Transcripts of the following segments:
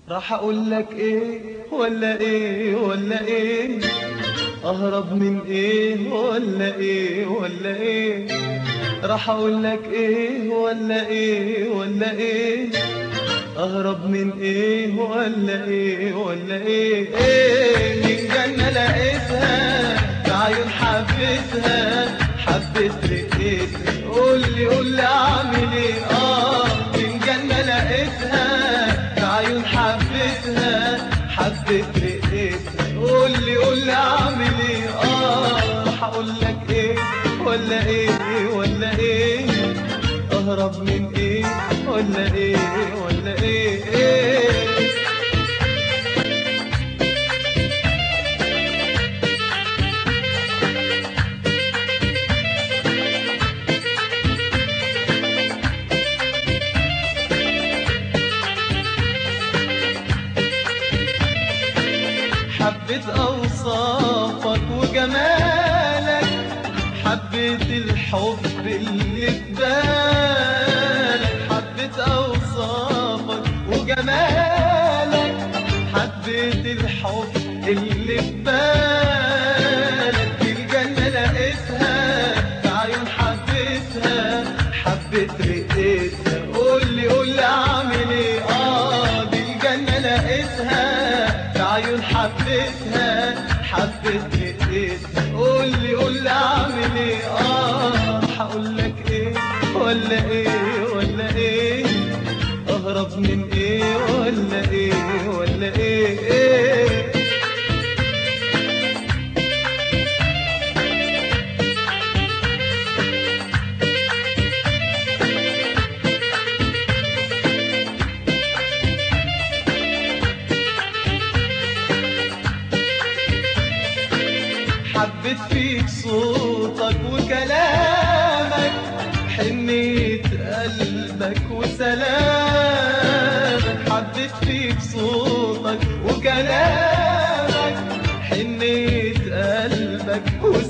راح اقول لك ايه ولا ايه ولا ايه اهرب من ايه ولا ايه ولا ايه راح اقول لك ايه ولا ايه ولا ايه اهرب من ايه ولا ايه ولا ايه ايه من جنة لقيتها بعيون حبيتها حبيت رقيتها قول لي قول لي اعمل ايه اه من جنة لقيتها بعيون حبيتها حبيت رقيتها قول لي قول لي اعمل ايه اه راح اقول لك ايه ولا ايه ولا ايه اهرب من ايه ولا ايه ولا ايه, إيه حبيت اوصافك وجمالك حبيت الحب اللي في بالك حبيت اوصافك وجمالك حبيت الحب اللي في بالك في الجنة لقيتها في عيون حبيتها حبيت رقيتها قول لي قول لي اعمل ايه اه دي الجنة لقيتها في عيون حبيتها حبيت رقيتها قول لي قول لي اعمل ايه اه هقول لك ايه ولا ايه ولا ايه اهرب من ايه ولا ايه ولا ايه, إيه حبيت فيك صوتك وكلامك حنيت قلبك وسلامك حبيت فيك صوتك وكلامك حنيت قلبك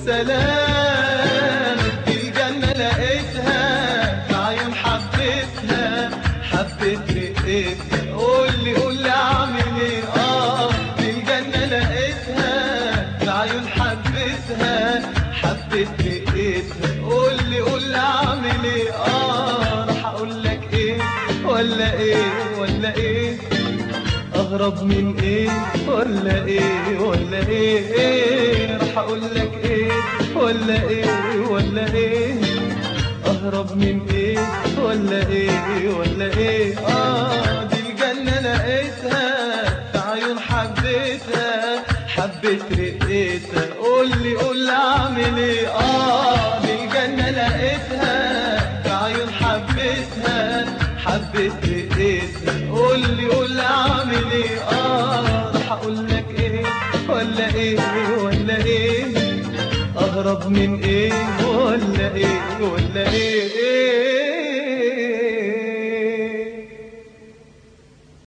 وسلامك في الجنة لقيتها في عيون حبيتها حبيت رقيتها قول لي قول لي اعمل ايه اه في الجنة لقيتها في عيون حبيتها حبيت رقيتها قول لي قول لي اعمل ايه اه راح اقول لك ايه ولا ايه ولا ايه اهرب من ايه ولا ايه ولا ايه, إيه راح اقول لك ايه ولا ايه ولا ايه اهرب من ايه ولا ايه ولا ايه اه دي الجنة لقيتها في عيون حبيتها حبيت رقيتها قول لي قول لي اعمل ايه اه دي الجنة لقيتها في عيون حبيتها حبيت رقيتها قول لي قول لي اعمل ايه اه راح اقول لك ايه ولا ايه ولا ايه اهرب من ايه ولا ايه ولا ايه, إيه